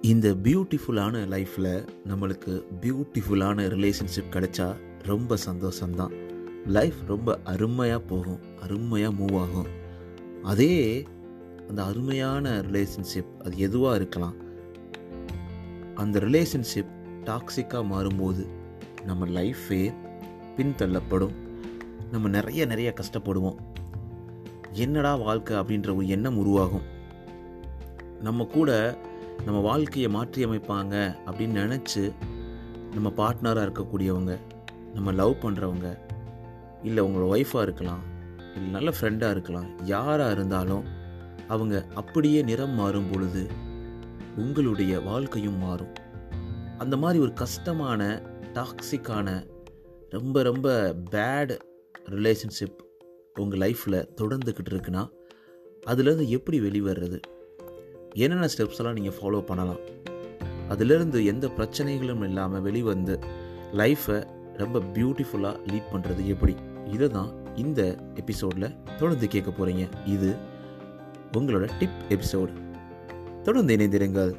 இந்த பியூட்டிஃபுல்லான லைஃப்பில் நம்மளுக்கு பியூட்டிஃபுல்லான ரிலேஷன்ஷிப் கிடைச்சா ரொம்ப சந்தோஷம்தான் லைஃப் ரொம்ப அருமையாக போகும் அருமையாக மூவ் ஆகும் அதே அந்த அருமையான ரிலேஷன்ஷிப் அது எதுவாக இருக்கலாம் அந்த ரிலேஷன்ஷிப் டாக்ஸிக்காக மாறும்போது நம்ம லைஃபே பின்தள்ளப்படும் நம்ம நிறைய நிறைய கஷ்டப்படுவோம் என்னடா வாழ்க்கை அப்படின்ற ஒரு எண்ணம் உருவாகும் நம்ம கூட நம்ம வாழ்க்கையை மாற்றி அமைப்பாங்க அப்படின்னு நினச்சி நம்ம பார்ட்னராக இருக்கக்கூடியவங்க நம்ம லவ் பண்ணுறவங்க இல்லை உங்களோட ஒய்ஃபாக இருக்கலாம் இல்லை நல்ல ஃப்ரெண்டாக இருக்கலாம் யாராக இருந்தாலும் அவங்க அப்படியே நிறம் மாறும் பொழுது உங்களுடைய வாழ்க்கையும் மாறும் அந்த மாதிரி ஒரு கஷ்டமான டாக்ஸிக்கான ரொம்ப ரொம்ப பேட் ரிலேஷன்ஷிப் உங்கள் லைஃப்பில் தொடர்ந்துக்கிட்டு இருக்குன்னா அதுலேருந்து எப்படி வெளிவர்றது என்னென்ன ஸ்டெப்ஸ் எல்லாம் நீங்கள் ஃபாலோ பண்ணலாம் அதிலிருந்து எந்த பிரச்சனைகளும் இல்லாமல் வெளிவந்து லைஃப்பை ரொம்ப பியூட்டிஃபுல்லாக லீட் பண்ணுறது எப்படி இதை தான் இந்த எபிசோடில் தொடர்ந்து கேட்க போகிறீங்க இது உங்களோட டிப் எபிசோடு தொடர்ந்து இணைந்திருங்கள்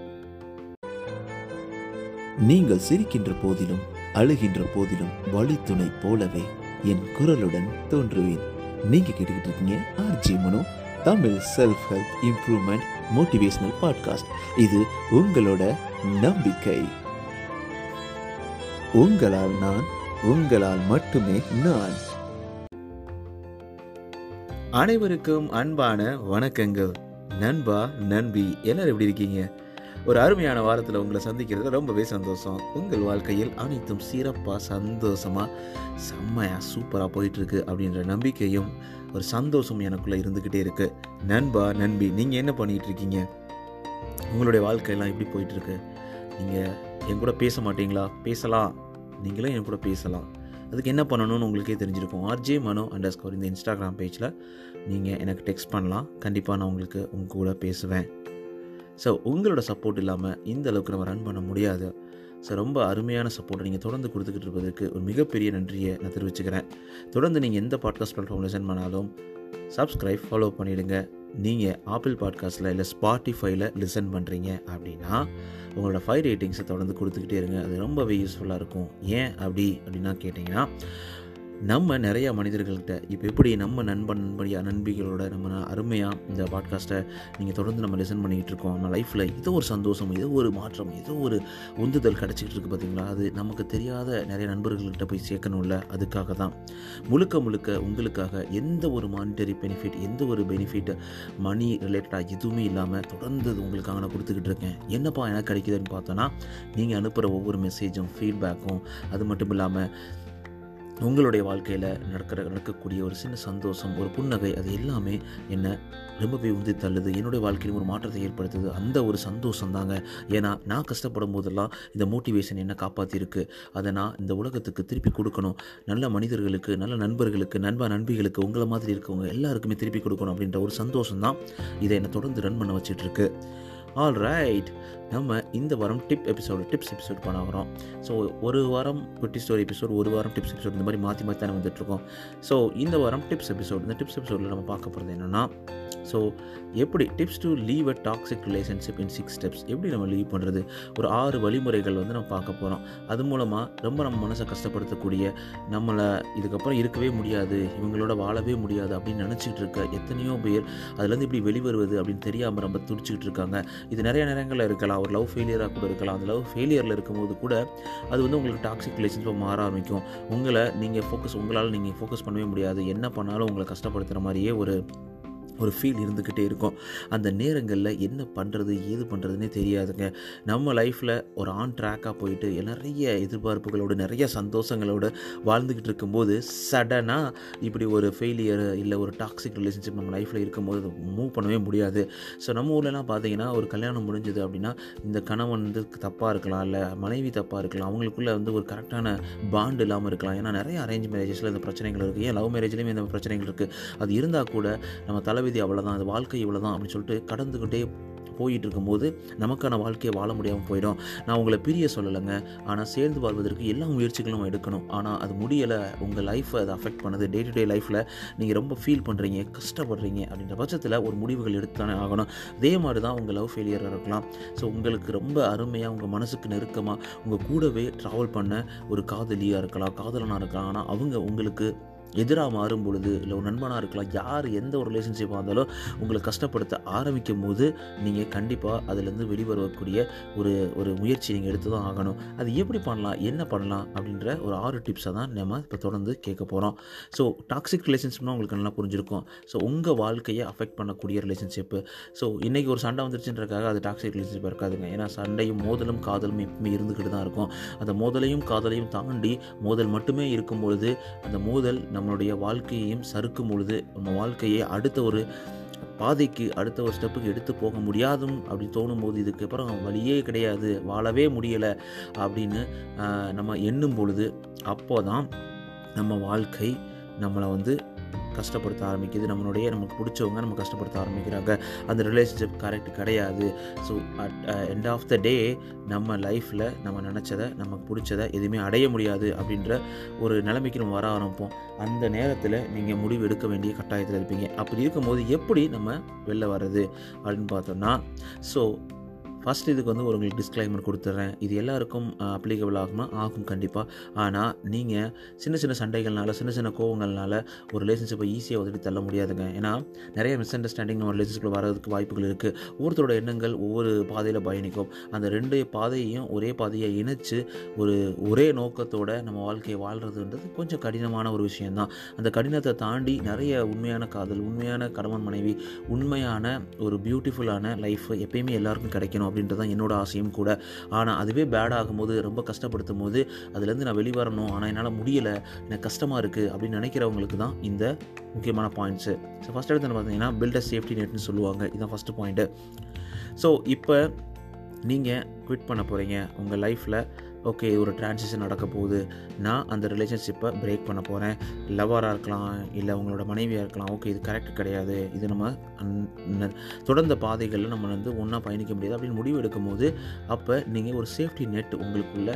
நீங்கள் சிரிக்கின்ற போதிலும் அழுகின்ற போதிலும் வழித்துணை போலவே என் குரலுடன் தோன்றுவேன் நீங்க கேட்டுக்கிட்டு இருக்கீங்க RJ Mano Tamil self help improvement motivational podcast இது உங்களோட நம்பிக்கை உங்களால் நான் உங்களால் மட்டுமே நான் அனைவருக்கும் அன்பான வணக்கங்கள் நண்பா நண்பி எல்லாரும் எப்படி இருக்கீங்க ஒரு அருமையான வாரத்தில் உங்களை சந்திக்கிறது ரொம்பவே சந்தோஷம் உங்கள் வாழ்க்கையில் அனைத்தும் சிறப்பாக சந்தோஷமாக செம்மையாக சூப்பராக போயிட்டுருக்கு அப்படின்ற நம்பிக்கையும் ஒரு சந்தோஷம் எனக்குள்ளே இருந்துக்கிட்டே இருக்குது நண்பா நண்பி நீங்கள் என்ன பண்ணிகிட்டு இருக்கீங்க உங்களுடைய வாழ்க்கையெல்லாம் எப்படி போயிட்டுருக்கு நீங்கள் என் கூட பேச மாட்டீங்களா பேசலாம் நீங்களும் என் கூட பேசலாம் அதுக்கு என்ன பண்ணணும்னு உங்களுக்கே தெரிஞ்சிருக்கும் ஆர்ஜே மனோ அண்டர் ஸ்கோர் இந்த இன்ஸ்டாகிராம் பேஜில் நீங்கள் எனக்கு டெக்ஸ்ட் பண்ணலாம் கண்டிப்பாக நான் உங்களுக்கு உங்கள் கூட பேசுவேன் ஸோ உங்களோட சப்போர்ட் இல்லாமல் இந்த அளவுக்கு நம்ம ரன் பண்ண முடியாது ஸோ ரொம்ப அருமையான சப்போர்ட்டை நீங்கள் தொடர்ந்து கொடுத்துக்கிட்டு இருப்பதற்கு ஒரு மிகப்பெரிய நன்றியை நான் தெரிவிச்சுக்கிறேன் தொடர்ந்து நீங்கள் எந்த பாட்காஸ்ட் பிளாட்ஃபார்ம் லிசன் பண்ணாலும் சப்ஸ்கிரைப் ஃபாலோ பண்ணிவிடுங்க நீங்கள் ஆப்பிள் பாட்காஸ்ட்டில் இல்லை ஸ்பாட்டிஃபைல லிசன் பண்ணுறீங்க அப்படின்னா உங்களோட ஃபைவ் ரேட்டிங்ஸை தொடர்ந்து கொடுத்துக்கிட்டே இருங்க அது ரொம்பவே யூஸ்ஃபுல்லாக இருக்கும் ஏன் அப்படி அப்படின்னா கேட்டிங்கன்னா நம்ம நிறையா மனிதர்கள்கிட்ட இப்போ எப்படி நம்ம நண்பன் நண்படியா நண்பிகளோட நம்ம அருமையாக இந்த பாட்காஸ்ட்டை நீங்கள் தொடர்ந்து நம்ம லிசன் பண்ணிக்கிட்டு இருக்கோம் நம்ம லைஃப்பில் ஏதோ ஒரு சந்தோஷம் ஏதோ ஒரு மாற்றம் ஏதோ ஒரு உந்துதல் கிடச்சிக்கிட்டு இருக்குது பார்த்தீங்களா அது நமக்கு தெரியாத நிறைய நண்பர்கள்கிட்ட போய் சேர்க்கணும்ல அதுக்காக தான் முழுக்க முழுக்க உங்களுக்காக எந்த ஒரு மானிட்டரி பெனிஃபிட் எந்த ஒரு பெனிஃபிட் மணி ரிலேட்டடாக எதுவுமே இல்லாமல் தொடர்ந்து இது உங்களுக்காக நான் கொடுத்துக்கிட்டு இருக்கேன் என்னப்பா எனக்கு கிடைக்குதுன்னு பார்த்தோன்னா நீங்கள் அனுப்புகிற ஒவ்வொரு மெசேஜும் ஃபீட்பேக்கும் அது மட்டும் இல்லாமல் உங்களுடைய வாழ்க்கையில் நடக்கிற நடக்கக்கூடிய ஒரு சின்ன சந்தோஷம் ஒரு புன்னகை அது எல்லாமே என்னை ரொம்பவே உந்தி தள்ளுது என்னுடைய வாழ்க்கையில் ஒரு மாற்றத்தை ஏற்படுத்துது அந்த ஒரு சந்தோஷம் தாங்க ஏன்னா நான் கஷ்டப்படும் போதெல்லாம் இந்த மோட்டிவேஷன் என்னை காப்பாற்றிருக்கு அதை நான் இந்த உலகத்துக்கு திருப்பி கொடுக்கணும் நல்ல மனிதர்களுக்கு நல்ல நண்பர்களுக்கு நண்பா நண்பிகளுக்கு உங்களை மாதிரி இருக்கவங்க எல்லாருக்குமே திருப்பி கொடுக்கணும் அப்படின்ற ஒரு சந்தோஷம் தான் இதை என்னை தொடர்ந்து ரன் பண்ண வச்சிட்ருக்கு ஆல் ரைட் நம்ம இந்த வாரம் டிப் எபிசோடு டிப்ஸ் எபிசோட் பண்ண வரோம் ஸோ ஒரு வாரம் குட்டி ஸ்டோரி எபிசோட் ஒரு வாரம் டிப்ஸ் எபிசோட் இந்த மாதிரி மாற்றி மாற்றி தானே வந்துட்டுருக்கோம் ஸோ இந்த வாரம் டிப்ஸ் எபிசோட் இந்த டிப்ஸ் எபிசோடில் நம்ம பார்க்க போகிறது என்னென்னா ஸோ எப்படி tips to leave a toxic relationship in six steps எப்படி நம்ம லீவ் பண்ணுறது ஒரு ஆறு வழிமுறைகள் வந்து நம்ம பார்க்க போகிறோம் அது மூலமாக ரொம்ப நம்ம மனசை கஷ்டப்படுத்தக்கூடிய நம்மளை இதுக்கப்புறம் இருக்கவே முடியாது இவங்களோட வாழவே முடியாது அப்படின்னு நினச்சிக்கிட்டு இருக்க எத்தனையோ பேர் அதுலேருந்து இப்படி வெளிவருவது அப்படின்னு தெரியாமல் ரொம்ப துடிச்சிக்கிட்டு இருக்காங்க இது நிறைய நேரங்களில் இருக்கலாம் ஒரு லவ் ஃபெயிலியராக கூட இருக்கலாம் அந்த லவ் ஃபெயிலியரில் இருக்கும்போது கூட அது வந்து உங்களுக்கு டாக்ஸிக் ரிலேஷன்ஷிப் மாற ஆரம்பிக்கும் உங்களை நீங்கள் ஃபோக்கஸ் உங்களால் நீங்கள் ஃபோக்கஸ் பண்ணவே முடியாது என்ன பண்ணாலும் உங்களை கஷ்டப்படுத்துகிற மாதிரியே ஒரு ஒரு ஃபீல் இருந்துக்கிட்டே இருக்கும் அந்த நேரங்களில் என்ன பண்ணுறது ஏது பண்ணுறதுனே தெரியாதுங்க நம்ம லைஃப்பில் ஒரு ஆன் ட்ராக்காக போயிட்டு நிறைய எதிர்பார்ப்புகளோடு நிறைய சந்தோஷங்களோடு வாழ்ந்துக்கிட்டு இருக்கும்போது சடனாக இப்படி ஒரு ஃபெயிலியர் இல்லை ஒரு டாக்ஸிக் ரிலேஷன்ஷிப் நம்ம லைஃப்பில் இருக்கும்போது மூவ் பண்ணவே முடியாது ஸோ நம்ம ஊர்லலாம் பார்த்தீங்கன்னா ஒரு கல்யாணம் முடிஞ்சது அப்படின்னா இந்த கணவன் வந்து தப்பாக இருக்கலாம் இல்லை மனைவி தப்பாக இருக்கலாம் அவங்களுக்குள்ளே வந்து ஒரு கரெக்டான பாண்ட் இல்லாமல் இருக்கலாம் ஏன்னா நிறைய அரேஞ்ச் மேரேஜஸில் இந்த பிரச்சனைகள் இருக்குது ஏன் லவ் மேரேஜ்லேயுமே இந்த பிரச்சனைகள் இருக்குது அது இருந்தால் கூட நம்ம தலைவிதி அவ்வளோதான் அது வாழ்க்கை இவ்வளோ தான் அப்படின்னு சொல்லிட்டு கடந்துக்கிட்டே போயிட்டு இருக்கும்போது நமக்கான வாழ்க்கையை வாழ முடியாமல் போயிடும் நான் உங்களை பிரிய சொல்லலைங்க ஆனால் சேர்ந்து வாழ்வதற்கு எல்லா முயற்சிகளும் எடுக்கணும் ஆனால் அது முடியலை உங்கள் லைஃப்பை அது அஃபெக்ட் பண்ணுது டே டு டே லைஃப்பில் நீங்கள் ரொம்ப ஃபீல் பண்ணுறீங்க கஷ்டப்படுறீங்க அப்படின்ற பட்சத்தில் ஒரு முடிவுகள் எடுத்து தானே ஆகணும் அதே மாதிரி தான் உங்கள் லவ் ஃபெயிலியராக இருக்கலாம் ஸோ உங்களுக்கு ரொம்ப அருமையாக உங்கள் மனசுக்கு நெருக்கமாக உங்கள் கூடவே ட்ராவல் பண்ண ஒரு காதலியாக இருக்கலாம் காதலனாக இருக்கலாம் ஆனால் அவங்க உங்களுக்கு எதிராக மாறும் பொழுது இல்லை ஒரு நண்பனாக இருக்கலாம் யார் எந்த ஒரு ரிலேஷன்ஷிப்பாக இருந்தாலும் உங்களை கஷ்டப்படுத்த ஆரம்பிக்கும் போது நீங்கள் கண்டிப்பாக அதுலேருந்து வெளிவரக்கூடிய ஒரு ஒரு முயற்சி நீங்கள் எடுத்து தான் ஆகணும் அது எப்படி பண்ணலாம் என்ன பண்ணலாம் அப்படின்ற ஒரு ஆறு டிப்ஸை தான் நம்ம இப்போ தொடர்ந்து கேட்க போகிறோம் ஸோ டாக்ஸிக் ரிலேஷன்ஷிப்னா உங்களுக்கு நல்லா புரிஞ்சிருக்கும் ஸோ உங்கள் வாழ்க்கையை அஃபெக்ட் பண்ணக்கூடிய ரிலேஷன்ஷிப்பு ஸோ இன்றைக்கி ஒரு சண்டை வந்துருச்சுன்றக்காக அது டாக்ஸிக் ரிலேஷன்ஷிப் இருக்காதுங்க ஏன்னா சண்டையும் மோதலும் காதலும் எப்பவுமே இருந்துக்கிட்டு தான் இருக்கும் அந்த மோதலையும் காதலையும் தாண்டி மோதல் மட்டுமே இருக்கும் பொழுது அந்த மோதல் நம்மளுடைய வாழ்க்கையையும் சறுக்கும் பொழுது நம்ம வாழ்க்கையை அடுத்த ஒரு பாதைக்கு அடுத்த ஒரு ஸ்டெப்புக்கு எடுத்து போக முடியாதும் அப்படின்னு தோணும் போது இதுக்கப்புறம் வழியே கிடையாது வாழவே முடியலை அப்படின்னு ஆஹ், நம்ம எண்ணும் பொழுது அப்போ தான் நம்ம வாழ்க்கை நம்மளை வந்து கஷ்டப்படுத்த ஆரம்பிக்குது நம்மளுடைய நமக்கு பிடிச்சவங்க நம்ம கஷ்டப்படுத்த ஆரம்பிக்கிறாங்க அந்த ரிலேஷன்ஷிப் கரெக்ட் கிடையாது so at end of the day நம்ம லைஃப்பில் நம்ம நினச்சதை நமக்கு பிடிச்சதை எதுவுமே அடைய முடியாது அப்படின்ற ஒரு நிலைமைக்கு நம்ம வர ஆரம்பிப்போம் அந்த நேரத்தில் நீங்கள் முடிவு எடுக்க வேண்டிய கட்டாயத்தில் இருப்பீங்க அப்படி இருக்கும்போது எப்படி நம்ம வெளில வர்றது அப்படின்னு பார்த்தோம்னா ஸோ ஃபஸ்ட் இதுக்கு வந்து ஒரு உங்களுக்கு டிஸ்க்ளைமர் கொடுத்துட்றேன் இது எல்லாருக்கும் அப்ளிகபிள் ஆகுமா ஆகும் கண்டிப்பாக ஆனால் நீங்கள் சின்ன சின்ன சண்டைகள்னால சின்ன சின்ன கோவங்கள்னால ஒரு ரிலேஷன்ஷிப்பை ஈஸியாக உதவி தள்ள முடியாதுங்க ஏன்னா நிறைய மிஸ் அண்டர்ஸ்டாண்டிங் நம்ம ரிலேஷன்ஷிப்பில் வரதுக்கு வாய்ப்புகள் இருக்குது ஒவ்வொருத்தரோட எண்ணங்கள் ஒவ்வொரு பாதையில் பயணிக்கும் அந்த ரெண்டு பாதையையும் ஒரே பாதையை இணைச்சு ஒரு ஒரே நோக்கத்தோட நம்ம வாழ்க்கையை வாழ்கிறதுன்றது கொஞ்சம் கடினமான ஒரு விஷயம்தான் அந்த கடினத்தை தாண்டி நிறைய உண்மையான காதல் உண்மையான கணவன் மனைவி உண்மையான ஒரு பியூட்டிஃபுல்லான லைஃப் எப்பயுமே எல்லாருக்கும் கிடைக்கணும் அப்படின்றது தான் என்னோட ஆசையும் கூட ஆனால் அதுவே பேட் ஆகும்போது ரொம்ப கஷ்டப்படுத்தும் போது அதுலேருந்து நான் வெளிவரணும் ஆனால் என்னால் முடியலை எனக்கு கஷ்டமாக இருக்குது அப்படின்னு நினைக்கிறவங்களுக்கு தான் இந்த முக்கியமான பாயிண்ட்ஸு ஸோ ஃபஸ்ட் எடுத்து பார்த்தீங்கன்னா பில்ட் சேஃப்டி நெட்னு சொல்லுவாங்க இதுதான் ஃபஸ்ட்டு பாயிண்ட்டு ஸோ இப்போ நீங்கள் குவிட் பண்ண போகிறீங்க உங்கள் லைஃப்பில் ஓகே ஒரு டிரான்சிஷன் நடக்க போகுது நான் அந்த ரிலேஷன்ஷிப்பை பிரேக் பண்ண போகிறேன் லவராக இருக்கலாம் இல்லை உங்களோட மனைவியாக இருக்கலாம் ஓகே இது கரெக்ட் கிடையாது இது நம்ம அன்- தொடர்ந்த பாதைகளில் நம்ம வந்து ஒன்றா பயணிக்க முடியாது அப்படின்னு முடிவு எடுக்கும் போது அப்போ நீங்கள் ஒரு சேஃப்டி நெட் உங்களுக்குள்ள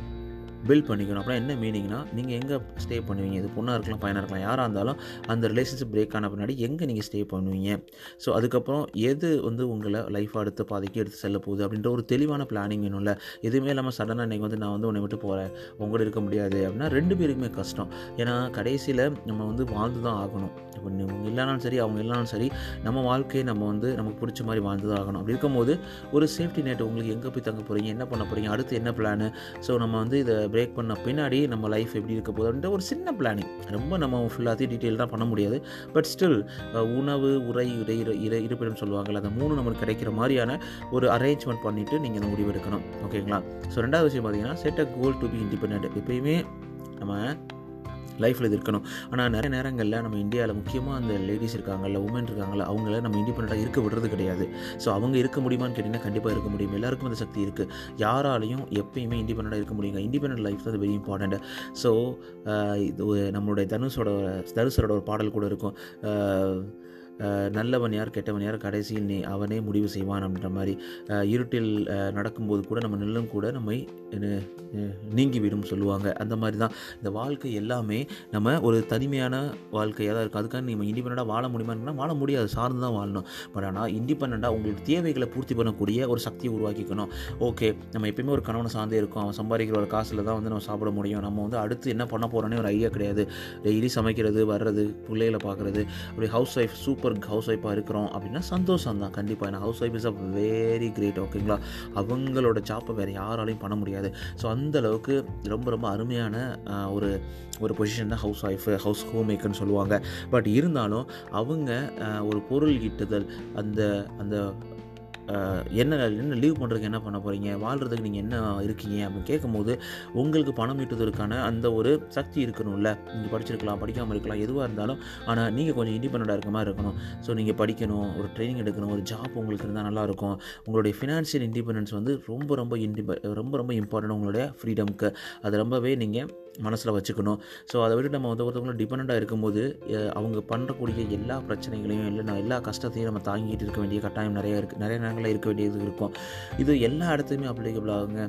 பில்ட் பண்ணிக்கணும் அப்படின்னா என்ன மீனிங்னா நீங்கள் எங்கே ஸ்டே பண்ணுவீங்க இது பொண்ணாக இருக்கலாம் பையனாக இருக்கலாம் யாராக இருந்தாலும் அந்த ரிலேஷன்ஷிப் பிரேக் ஆன பின்னாடி எங்கே நீங்கள் ஸ்டே பண்ணுவீங்க ஸோ அதுக்கப்புறம் எது வந்து உங்களை லைஃப் அடுத்த பாதைக்கு எடுத்து செல்ல போகுது அப்படின்ற ஒரு தெளிவான பிளானிங் வேணும்ல எதுவுமே இல்லாமல் சடனாக நீங்கள் வந்து நான் வந்து உன்னை விட்டு போகிறேன் உங்களோட இருக்க முடியாது அப்படின்னா ரெண்டு பேருக்குமே கஷ்டம் ஏன்னா கடைசியில் நம்ம வந்து வாழ்ந்து தான் ஆகணும் இப்போ இவங்க இல்லைனாலும் சரி அவங்க இல்லைனாலும் சரி நம்ம வாழ்க்கையை நம்ம வந்து நமக்கு பிடிச்ச மாதிரி வாழ்ந்து தான் ஆகணும் அப்படி இருக்கும்போது ஒரு சேஃப்டி நெட் உங்களுக்கு எங்கே போய் தங்க போகிறீங்க என்ன பண்ண போகிறீங்க அடுத்து என்ன பிளானு ஸோ நம்ம வந்து இதை பிரேக் பண்ண பின்னாடி நம்ம லைஃப் எப்படி இருக்க போகுது அப்படின்ற ஒரு சின்ன பிளானிங் ரொம்ப நம்ம ஃபுல்லாத்தையும் டீட்டெயில்டாக பண்ண முடியாது பட் ஸ்டில் உணவு உரை இறை இரு- இரு இருப்பிடம் சொல்லுவாங்கல்ல அந்த மூணு நமக்கு கிடைக்கிற மாதிரியான ஒரு அரேஞ்ச்மெண்ட் பண்ணிவிட்டு நீங்கள் இந்த முடிவு எடுக்கணும் ஓகேங்களா ஸோ ரெண்டாவது விஷயம் பார்த்தீங்கன்னா set a goal to be independent எப்பயுமே நம்ம லைஃப்பில் இது இருக்கணும் ஆனால் நிறைய நேரங்களில் நம்ம இந்தியாவில் முக்கியமாக அந்த லேடிஸ் இருக்காங்கல்ல உமன் இருக்காங்கல்ல அவங்கள நம்ம இண்டிபெண்ட்டாக இருக்க விடுறது கிடையாது ஸோ அவங்க இருக்க முடியுமான்னு கேட்டிங்கன்னா கண்டிப்பாக இருக்க முடியும் எல்லாருக்கும் அந்த சக்தி இருக்குது யாராலையும் எப்பயுமே இண்டிபெண்ட்டாக இருக்க முடியுங்க இண்டிபெண்ட் லைஃப் தான் வெரி இம்பார்ட்டண்ட் ஸோ இது ஒரு நம்மளுடைய தனுஷோட தனுஷரோட ஒரு பாடல் கூட இருக்கும் அஹ், அஹ், நல்லவன் யார் கெட்டவன் யார் கடைசியில் நீ அவனே முடிவு செய்வான் அப்படின்ற மாதிரி அஹ், இருட்டில் அஹ், நடக்கும்போது கூட நம்ம நில்லும் கூட நம்மை என்ன, அஹ், நீங்கிவிடும் சொல்லுவாங்க அந்த மாதிரி தான் இந்த வாழ்க்கை எல்லாமே நம்ம ஒரு தனிமையான வாழ்க்கையாக தான் இருக்கும் அதுக்காக நம்ம இண்டிபெண்ட்டாக வாழ முடியுமான்னா வாழ முடியாது சார்ந்து தான் வாழணும் பட் ஆனால் இண்டிபெண்ட்டாக உங்களுக்கு தேவைகளை பூர்த்தி பண்ணக்கூடிய ஒரு சக்தியை உருவாக்கிக்கணும் ஓகே நம்ம எப்பயுமே ஒரு கணவனை சார்ந்தே இருக்கோம் அவன் சம்பாதிக்கிற ஒரு காசில் தான் வந்து நம்ம சாப்பிட முடியும் நம்ம வந்து அடுத்து என்ன பண்ண போகிறோன்னே ஒரு ஐடியா கிடையாது டெய்லி சமைக்கிறது வர்றது பிள்ளைகளை பார்க்குறது அப்படி ஹவுஸ் ஒய்ஃப் சூப்பர் ஹவுஸ் ஒய்ஃபாக இருக்கிறோம் அப்படின்னா சந்தோஷம் தான் கண்டிப்பாக ஏன்னா house wife is a very great ஓகேங்களா அவங்களோட ஜாப்பை வேறு யாராலையும் பண்ண முடியாது ஸோ அந்த அளவுக்கு ரொம்ப ரொம்ப அருமையான ஆஹ், ஒரு ஒரு பொசிஷன் தான் ஹவுஸ் ஒய்ஃபு ஹவுஸ் ஹோம் மேக்கர்னு சொல்லுவாங்க பட் இருந்தாலும் அவங்க ஆஹ், ஒரு பொருள் ஈட்டுதல் அந்த அந்த ஆஹ், என்ன என்ன லீவ் பண்ணுறதுக்கு என்ன பண்ண போகிறீங்க வாழ்கிறதுக்கு நீங்கள் என்ன இருக்கீங்க அப்படின்னு கேட்கும்போது உங்களுக்கு பணம் ஈட்டுவதற்கான அந்த ஒரு சக்தி இருக்கணும்ல நீங்கள் படிச்சிருக்கலாம் படிக்காமல் இருக்கலாம் எதுவாக இருந்தாலும் ஆனால் நீங்கள் கொஞ்சம் இண்டிபெண்ட்டாக இருக்க மாதிரி இருக்கணும் ஸோ நீங்கள் படிக்கணும் ஒரு ட்ரைனிங் எடுக்கணும் ஒரு ஜாப் உங்களுக்கு இருந்தால் நல்லாயிருக்கும் உங்களுடைய ஃபினான்ஷியல் இண்டிபெண்டன்ஸ் வந்து ரொம்ப ரொம்ப இண்டிபெ ரொம்ப ரொம்ப இம்பார்ட்டன்ட் உங்களுடைய ஃப்ரீடம்க்கு அது ரொம்பவே நீங்கள் மனசில் வச்சுக்கணும் ஸோ அதை விட்டு நம்ம வந்து ஒருத்தவங்களும் டிபெண்ட்டாக இருக்கும்போது அஹ், அவங்க பண்ணுறக்கூடிய எல்லா பிரச்சனைகளையும் இல்லை நான் எல்லா கஷ்டத்தையும் நம்ம தாங்கிட்டு இருக்க வேண்டிய கட்டாயம் நிறைய இருக்குது நிறைய நேரங்களில் இருக்க வேண்டியது இருக்கும் இது எல்லா இடத்துலையுமே அப்ளிகபிள் ஆகுங்க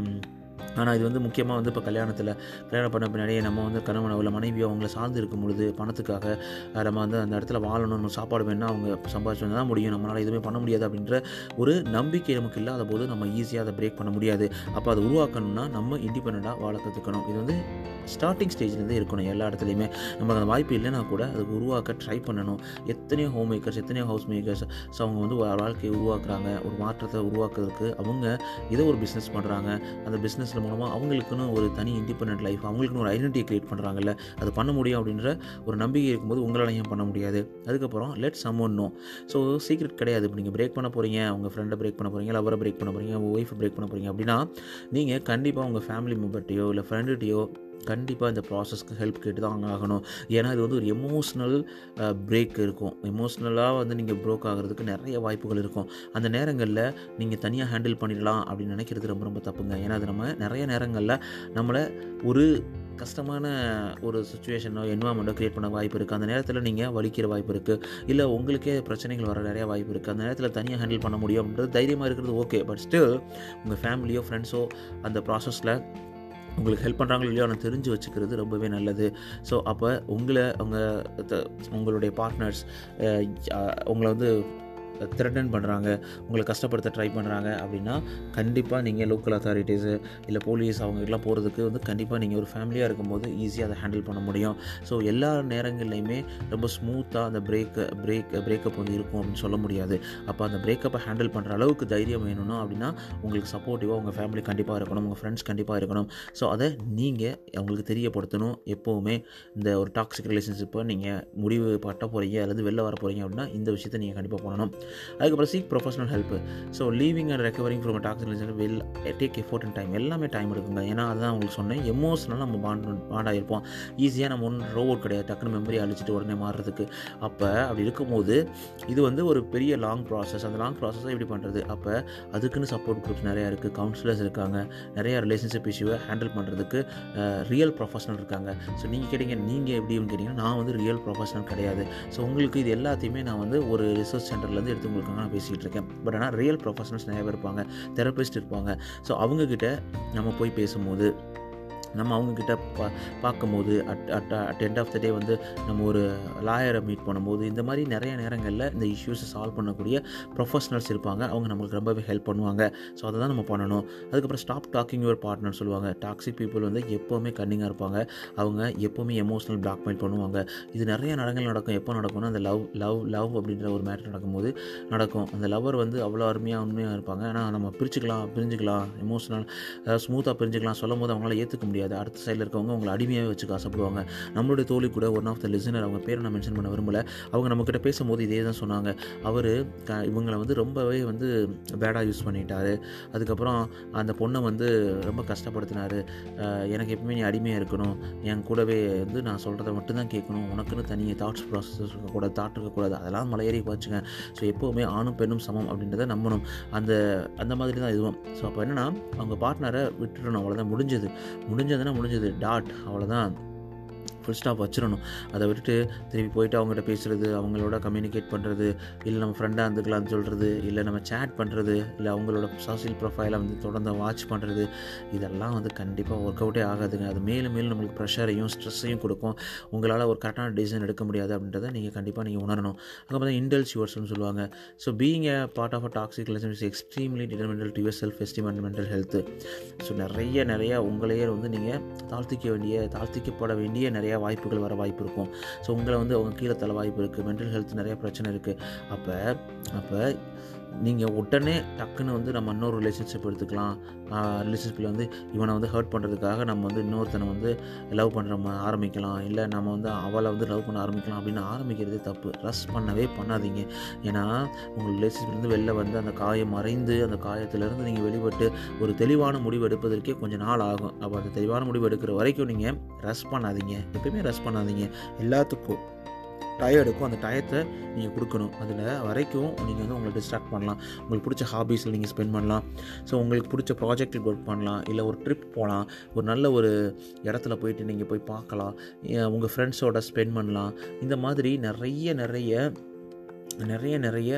ஆனால் இது வந்து முக்கியமாக வந்து இப்போ கல்யாணத்தில் கல்யாணம் பண்ண பின்னாடியே நம்ம வந்து கணவனோ இல்லை மனைவியோ அவங்கள சார்ந்து இருக்கும் பொழுது பணத்துக்காக அஹ், நம்ம வந்து அந்த இடத்துல வாழணும் நம்ம சாப்பாடு வேணால் அவங்க சம்பாதிச்சு வந்தா தான் முடியும் நம்மளால் எதுவுமே பண்ண முடியாது அப்படின்ற ஒரு நம்பிக்கை நமக்கு இல்லாத போது நம்ம ஈஸியாக அதை பிரேக் பண்ண முடியாது அப்போ அதை உருவாக்கணும்னா நம்ம இண்டிபெண்ட்டாக வாழ கற்றுக்கணும் இது வந்து ஸ்டார்டிங் ஸ்டேஜ்லேருந்தே இருக்கணும் எல்லா இடத்துலையுமே நமக்கு அந்த வாய்ப்பு இல்லைன்னா கூட அதுக்கு உருவாக்க ட்ரை பண்ணணும் எத்தனையோ ஹோம் மேக்கர்ஸ் எத்தனையோ ஹவுஸ் மேக்கர்ஸ் ஸோ அவங்க வந்து ஒரு வாழ்க்கையை உருவாக்குறாங்க ஒரு மாற்றத்தை உருவாக்குறதுக்கு அவங்க ஏதோ ஒரு பிஸ்னஸ் பண்ணுறாங்க அந்த பிஸ்னஸ் மூலமாக அவங்களுக்குன்னு ஒரு தனி இண்டிபெண்ட் லைஃப் அவங்களுக்குன்னு ஒரு ஐடென்டிட்டி க்ரியேட் பண்ணுறாங்கல்ல அது பண்ண முடியும் அப்படின்ற ஒரு நம்பிக்கை இருக்கும்போது உங்களால் ஏன் பண்ண முடியாது அதுக்கப்புறம் let some one know so secret கிடையாது இப்போ நீங்கள் பிரேக் பண்ண போகிறீங்க உங்கள் ஃப்ரெண்டை பிரேக் பண்ண போகிறீங்க லவரை பிரேக் பண்ண போகிறீங்க உங்கள் ஒய்ஃபை பிரேக் பண்ண போகிறீங்க அப்படின்னா நீங்கள் கண்டிப்பாக உங்கள் ஃபேமிலி மெம்பர்ட்டையோ இல்லை ஃப்ரெண்டுகிட்டையோ கண்டிப்பாக இந்த ப்ராசஸ்க்கு ஹெல்ப் கேட்டு தான் ஆகணும் ஏன்னா இது வந்து ஒரு எமோஷ்னல் பிரேக் இருக்கும் எமோஷ்னலாக வந்து நீங்கள் ப்ரோக் ஆகிறதுக்கு நிறைய வாய்ப்புகள் இருக்கும் அந்த நேரங்களில் நீங்கள் தனியாக ஹேண்டில் பண்ணிடலாம் அப்படின்னு நினைக்கிறது ரொம்ப ரொம்ப தப்புங்க ஏன்னா அது நம்ம நிறைய நேரங்களில் நம்மளை ஒரு கஷ்டமான ஒரு சுச்சுவேஷனோ என்வாமெண்ட்டோ க்ரியேட் பண்ண வாய்ப்பு இருக்குது அந்த நேரத்தில் நீங்கள் வலிக்கிற வாய்ப்பு இருக்குது இல்லை உங்களுக்கே பிரச்சனைகள் வர நிறைய வாய்ப்பு இருக்குது அந்த நேரத்தில் தனியாக ஹேண்டில் பண்ண முடியும் அப்படின்றது தைரியமாக இருக்கிறது ஓகே பட் ஸ்டில் உங்கள் ஃபேமிலியோ ஃப்ரெண்ட்ஸோ அந்த ப்ராசஸில் உங்களுக்கு ஹெல்ப் பண்ணுறாங்களோ இல்லையோ ஆனால் தெரிஞ்சு வச்சுக்கிறது ரொம்பவே நல்லது ஸோ அப்போ உங்களை அவங்க த- உங்களுடைய பார்ட்னர்ஸ் உங்களை வந்து த்ரெட்டன் பண்ணுறாங்க உங்களை கஷ்டப்படுத்த ட்ரை பண்ணுறாங்க அப்படின்னா கண்டிப்பாக நீங்கள் லோக்கல் அத்தாரிட்டிஸு இல்லை போலீஸ் அவங்ககிட்டலாம் போகிறதுக்கு வந்து கண்டிப்பாக நீங்கள் ஒரு ஃபேமிலியாக இருக்கும்போது ஈஸியாக அதை ஹேண்டில் பண்ண முடியும் ஸோ எல்லா நேரங்கள்லையுமே ரொம்ப ஸ்மூத்தாக அந்த பிரேக் பிரேக் பிரேக்கப் வந்து இருக்கும் அப்படின்னு சொல்ல முடியாது அப்போ அந்த பிரேக்கப்பை ஹேண்டில் பண்ணுற அளவுக்கு தைரியம் வேணும்னா அப்படின்னா உங்களுக்கு சப்போர்ட்டிவாக உங்கள் ஃபேமிலி கண்டிப்பாக இருக்கணும் உங்கள் ஃப்ரெண்ட்ஸ் கண்டிப்பாக இருக்கணும் ஸோ அதை நீங்கள் அவங்களுக்கு தெரியப்படுத்தணும் எப்போவுமே இந்த ஒரு டாக்ஸிக் ரிலேஷன்ஷிப்பை நீங்கள் முடிவு பட்ட போகிறீங்க அல்லது வெளில வர போகிறீங்க அப்படின்னா இந்த விஷயத்தை நீங்கள் கண்டிப்பாக பண்ணணும் அதுக்கப்புறம் seek professional help so leaving and recovering from toxic relation well take effort and time எல்லாமே டைம் எடுக்குங்க ஏன்னா அதுதான் உங்களுக்கு சொன்னேன் எமோஷனலாக நம்ம பாண்ட் பாண்ட் ஆகிருப்போம் ஈஸியாக நம்ம ஒன்று ரோபோட் கிடையாது டக்குனு மெமரி அழிச்சிட்டு உடனே மாறுறதுக்கு அப்போ அப்படி இருக்கும்போது இது வந்து ஒரு பெரிய லாங் ப்ராசஸ் அந்த லாங் ப்ராசஸை எப்படி பண்ணுறது அப்போ அதுக்குன்னு சப்போர்ட் குரூப்ஸ் நிறையா இருக்குது கவுன்சிலர்ஸ் இருக்காங்க நிறைய ரிலேஷன்ஷிப் இஷ்யூவை ஹேண்டில் பண்ணுறதுக்கு ரியல் ப்ரொஃபஷனல் இருக்காங்க ஸோ நீங்கள் கேட்டீங்க நீங்கள் எப்படின்னு கேட்டிங்கன்னா நான் வந்து ரியல் ப்ரொஃபஷனல் கிடையாது ஸோ உங்களுக்கு இது எல்லாத்தையுமே நான் வந்து ஒரு ரிசர்ச் சென்டர்லேருந்து எடுத்து உங்களுக்கு நான் பேசிகிட்டு இருக்கேன் பட் ஆனால் ரியல் ப்ரொஃபஷனல்ஸ் நிறைய பேர் இருப்பாங்க தெரபிஸ்ட் இருப்பாங்க ஸோ அவங்கக்கிட்ட நம்ம போய் பேசும்போது நம்ம அவங்கக்கிட்ட பா பார்க்கும்போது at at at end of the day வந்து நம்ம ஒரு லாயரை மீட் பண்ணும்போது இந்த மாதிரி நிறைய நேரங்களில் இந்த இஷ்யூஸை சால்வ் பண்ணக்கூடிய ப்ரொஃபஷனல்ஸ் இருப்பாங்க அவங்க நம்மளுக்கு ரொம்பவே ஹெல்ப் பண்ணுவாங்க ஸோ அதை தான் நம்ம பண்ணணும் அதுக்கப்புறம் ஸ்டாப் டாக்கிங் யுவர் பார்ட்னர் சொல்லுவாங்க டாக்ஸிக் பீப்புள் வந்து எப்போவுமே கன்னிங்காக இருப்பாங்க அவங்க எப்போவுமே எமோஷனல் பிளாக்மெயில் பண்ணுவாங்க இது நிறைய நடங்கள் நடக்கும் எப்போ நடக்கும்னா அந்த லவ் லவ் லவ் அப்படின்ற ஒரு மேட்டர் நடக்கும்போது நடக்கும் அந்த லவர் வந்து அவ்வளோ அருமையாக உண்மையாக இருப்பாங்க ஆனால் நம்ம பிரிச்சுக்கலாம் பிரிஞ்சுக்கலாம் எமோஷனல் ஸ்மூத்தாக பிரிஞ்சுக்கலாம் சொல்லும் போது அவங்களால ஏற்றுக்க முடியாது அடுத்த சைடில் இருக்கவங்க அவங்களை அடிமையாகவே வச்சுக்க ஆசைப்படுவாங்க நம்மளுடைய தோழி கூட ஒன் ஆஃப் த லிசனர் அவங்க பேரை நான் மென்ஷன் பண்ண விரும்பல அவங்க நம்மக்கிட்ட பேசும்போது இதே தான் சொன்னாங்க அவர் க இவங்களை வந்து ரொம்பவே வந்து பேடாக யூஸ் பண்ணிட்டாரு அதுக்கப்புறம் அந்த பொண்ணை வந்து ரொம்ப கஷ்டப்படுத்தினாரு அஹ் எனக்கு எப்பவுமே நீ அடிமையாக இருக்கணும் என் கூடவே வந்து நான் சொல்கிறத மட்டும்தான் கேட்கணும் உனக்குன்னு தனி தாட்ஸ் ப்ராசஸ் இருக்கக்கூடாது தாட் இருக்கக்கூடாது அதெல்லாம் மலையேறி வச்சுங்க ஸோ எப்போவுமே ஆணும் பெண்ணும் சமம் அப்படின்றத நம்பணும் அந்த அந்த மாதிரி தான் இதுவும் ஸோ அப்போ என்னென்னா அவங்க பார்ட்னரை விட்டுடணும் அவ்வளோதான் முடிஞ்சது முடிஞ்சதுன்னா முடிஞ்சது டாட் அவ்வளோதான் ஃபுல் ஸ்டாப் வச்சிடணும் அதை விட்டுட்டு திருப்பி போயிட்டு அவங்ககிட்ட பேசுகிறது அவங்களோட கம்யூனிகேட் பண்ணுறது இல்லை நம்ம ஃப்ரெண்டாக இருந்துக்கலாம்னு சொல்கிறது இல்லை நம்ம சேட் பண்ணுறது இல்லை அவங்களோட சோசியல் ப்ரொஃபைலை வந்து தொடர்ந்து வாட்ச் பண்ணுறது இதெல்லாம் வந்து கண்டிப்பாக ஒர்க் அவுட்டே ஆகாதுங்க அது மேலும் மேலும் நம்மளுக்கு ப்ரெஷரையும் ஸ்ட்ரெஸ்ஸையும் கொடுக்கும் உங்களால் ஒரு கரெக்டான டிசிஷன் எடுக்க முடியாது அப்படின்றத நீங்கள் கண்டிப்பாக நீங்கள் உணரணும் அதுக்கப்புறம் இண்டல்ஸ் யுவர்ஸ்னு சொல்லுவாங்க so being a part of a toxic relation is extremely detrimental to your self esteem and mental health so நிறைய நிறைய உங்களையே வந்து நீங்கள் தாழ்த்திக்க வேண்டிய தாழ்த்திக்கப்பட வேண்டிய நிறைய வாய்ப்புகள் வர வாய்ப்பு இருக்கும் ஸோ உங்களை வந்து அவங்க கீழே தள்ள வாய்ப்பு இருக்குது மென்டல் ஹெல்த் நிறைய பிரச்சனை இருக்குது அப்போ அப்போ நீங்கள் உடனே டக்குன்னு வந்து நம்ம இன்னொரு ரிலேஷன்ஷிப் எடுத்துக்கலாம் ரிலேஷன்ஷிப்பில் வந்து இவனை வந்து ஹர்ட் பண்ணுறதுக்காக நம்ம வந்து இன்னொருத்தனை வந்து லவ் பண்ணுற ஆரம்பிக்கலாம் இல்லை நம்ம வந்து அவளை வந்து லவ் பண்ண ஆரம்பிக்கலாம் அப்படின்னு ஆரம்பிக்கிறதே தப்பு ரஷ் பண்ணவே பண்ணாதீங்க ஏன்னா உங்கள் ரிலேஷன்ஷிப்லேருந்து வெளில வந்து அந்த காயம் மறைந்து அந்த காயத்திலேருந்து நீங்கள் வெளிப்பட்டு ஒரு தெளிவான முடிவு எடுப்பதற்கே கொஞ்சம் நாள் ஆகும் அப்போ அந்த தெளிவான முடிவு எடுக்கிற வரைக்கும் நீங்கள் ரஷ் பண்ணாதீங்க எப்பயுமே ரஷ் பண்ணாதீங்க எல்லாத்துக்கும் டயம் எடுக்கும் அந்த டயத்தை நீங்கள் கொடுக்கணும் அதில் வரைக்கும் நீங்கள் வந்து உங்களை டிஸ்ட்ராக்ட் பண்ணலாம் உங்களுக்கு பிடிச்ச ஹாபீஸில் நீங்கள் ஸ்பெண்ட் பண்ணலாம் ஸோ உங்களுக்கு பிடிச்ச ப்ராஜெக்ட் ஒர்க் பண்ணலாம் இல்லை ஒரு ட்ரிப் போகலாம் ஒரு நல்ல ஒரு இடத்துல போயிட்டு நீங்கள் போய் பார்க்கலாம் உங்கள் ஃப்ரெண்ட்ஸோட ஸ்பெண்ட் பண்ணலாம் இந்த மாதிரி நிறைய நிறைய நிறைய நிறைய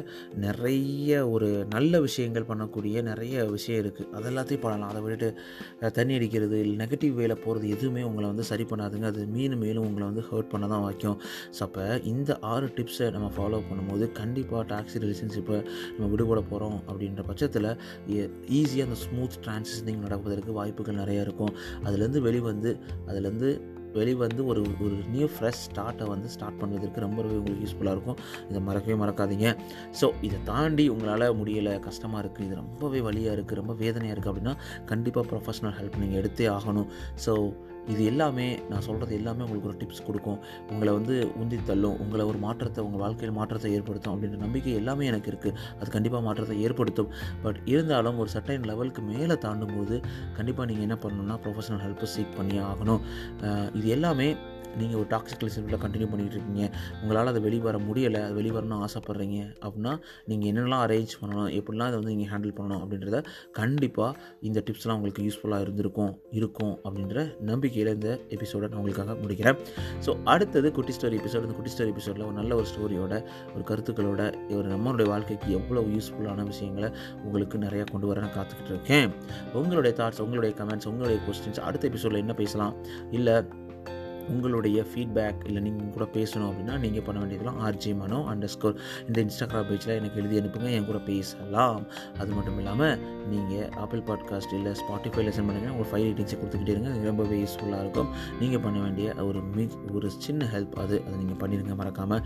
நிறைய ஒரு நல்ல விஷயங்கள் பண்ணக்கூடிய நிறைய விஷயம் இருக்குது அது எல்லாத்தையும் பண்ணலாம் அதை விட்டுட்டு அஹ், தண்ணி அடிக்கிறது இல்லை நெகட்டிவ் வேல போகிறது எதுவுமே உங்களை வந்து சரி பண்ணாதுங்க அது மீண்டும் மேலும் உங்களை வந்து ஹர்ட் பண்ண தான் வைக்கும் ஸோ அப்போ இந்த ஆறு டிப்ஸை நம்ம ஃபாலோ பண்ணும்போது கண்டிப்பாக டாக்ஸி ரிலேஷன்ஷிப்பை நம்ம விடுபட போகிறோம் அப்படின்ற பட்சத்தில் ஈஸியாக அந்த ஸ்மூத் ட்ரான்சிஷனிங் நடப்பதற்கு வாய்ப்புகள் நிறைய இருக்கும் அதுலேருந்து வெளிவந்து அதுலேருந்து வெளிவந்து ஒரு ஒரு நியூ ஃப்ரெஷ் ஸ்டார்ட்டை வந்து ஸ்டார்ட் பண்ணுவதற்கு ரொம்பவே உங்களுக்கு யூஸ்ஃபுல்லாக இருக்கும் இதை மறக்கவே மறக்காதீங்க ஸோ இதை தாண்டி உங்களால் முடியலை கஷ்டமாக இருக்குது இது ரொம்பவே வலியாக இருக்குது ரொம்ப வேதனையாக இருக்குது அப்படின்னா கண்டிப்பாக ப்ரொஃபஷனல் ஹெல்ப் நீங்கள் எடுத்தே ஆகணும் ஸோ இது எல்லாமே நான் சொல்கிறது எல்லாமே உங்களுக்கு ஒரு டிப்ஸ் கொடுக்கும் உங்களை வந்து உந்தி தள்ளும் உங்களை ஒரு மாற்றத்தை உங்கள் வாழ்க்கையில் மாற்றத்தை ஏற்படுத்தும் அப்படின்ற நம்பிக்கை எல்லாமே எனக்கு இருக்குது அது கண்டிப்பாக மாற்றத்தை ஏற்படுத்தும் பட் இருந்தாலும் ஒரு சர்டைன் லெவலுக்கு மேலே தாண்டும் போது கண்டிப்பாக நீங்கள் என்ன பண்ணணும்னா ப்ரொஃபஷனல் ஹெல்ப்பை சீக் பண்ணியே ஆகணும் அஹ் இது எல்லாமே நீங்கள் ஒரு டாக்ஸிக் ரிலேஷன்ஷிப்பில் கண்டினியூ பண்ணிகிட்டு இருக்கீங்க உங்களால் அதை வெளிவர முடியலை அது வெளிவரணும்னு ஆசைப்பட்றீங்க அப்படின்னா நீங்கள் என்னென்னலாம் அரேஞ்ச் பண்ணணும் எப்படிலாம் அதை வந்து நீங்கள் ஹேண்டில் பண்ணணும் அப்படின்றத கண்டிப்பாக இந்த டிப்ஸ்லாம் உங்களுக்கு யூஸ்ஃபுல்லாக இருந்திருக்கும் இருக்கும் அப்படின்ற நம்பிக்கையில் இந்த எபிசோடை நான் உங்களுக்காக முடிக்கிறேன் ஸோ அடுத்தது குட்டி ஸ்டோரி எபிசோட் இந்த குட்டி ஸ்டோரி எபிசோடில் ஒரு நல்ல ஒரு ஸ்டோரியோட ஒரு கருத்துக்களோட ஒரு நம்மளுடைய வாழ்க்கைக்கு எவ்வளோ யூஸ்ஃபுல்லான விஷயங்களை உங்களுக்கு நிறையா கொண்டு வர நான் காத்துக்கிட்டு இருக்கேன் உங்களுடைய தாட்ஸ் உங்களுடைய கமெண்ட்ஸ் உங்களுடைய கொஸ்டின்ஸ் அடுத்த எபிசோடில் என்ன பேசலாம் இல்லை உங்களுடைய ஃபீட்பேக் இல்லை நீங்கள் கூட பேசணும் அப்படின்னா நீங்கள் பண்ண வேண்டியதெல்லாம் ஆர்ஜி மனோ அண்டர் ஸ்கோர் இந்த இன்ஸ்டாகிராம் பேஜில் எனக்கு எழுதி அனுப்புங்க என் கூட பேசலாம் அது மட்டும் இல்லாமல் நீங்கள் ஆப்பிள் பாட்காஸ்ட் இல்லை ஸ்பாட்டிஃபை லெசன் பண்ணுங்கள் ஒரு ஃபைவ் ரேட்டிங்ஸை கொடுத்துக்கிட்டே இருங்க அது ரொம்பவே யூஸ்ஃபுல்லாக இருக்கும் நீங்கள் பண்ண வேண்டிய ஒரு மிக் ஒரு சின்ன ஹெல்ப் அது அதை நீங்கள் பண்ணிடுங்க மறக்காமல்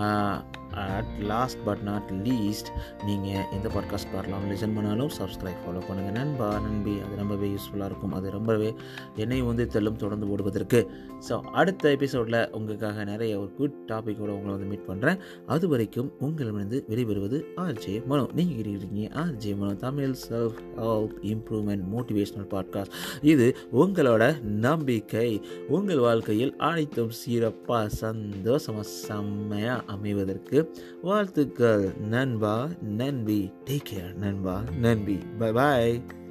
at last but not least நீங்கள் எந்த பாட்காஸ்ட் பாடலாம் லிசன் பண்ணாலும் சப்ஸ்கிரைப் ஃபாலோ பண்ணுங்கள் நண்பா நண்பி அது ரொம்பவே யூஸ்ஃபுல்லாக இருக்கும் அது ரொம்பவே என்னை வந்து தெல்லும் தொடர்ந்து ஓடுவதற்கு ஸோ அடுத்த எபிசோடில் உங்களுக்காக நிறைய ஒரு குட் டாப்பிக்கோட உங்களை வந்து மீட் பண்ணுறேன் அது வரைக்கும் உங்களிடமிருந்து வெளிவருவது ஆர்ஜே மனோ நீங்கள் இருக்கீங்க RJ Mano Tamil self help improvement motivational podcast இது உங்களோட நம்பிக்கை உங்கள் வாழ்க்கையில் அனைத்தும் சிறப்பாக சந்தோஷமாக செம்மையாக அமைவதற்கு வாழ்த்துக்கள் நண்பா நன்பி டேக் கேர் நண்பா நன்பி பை பாய்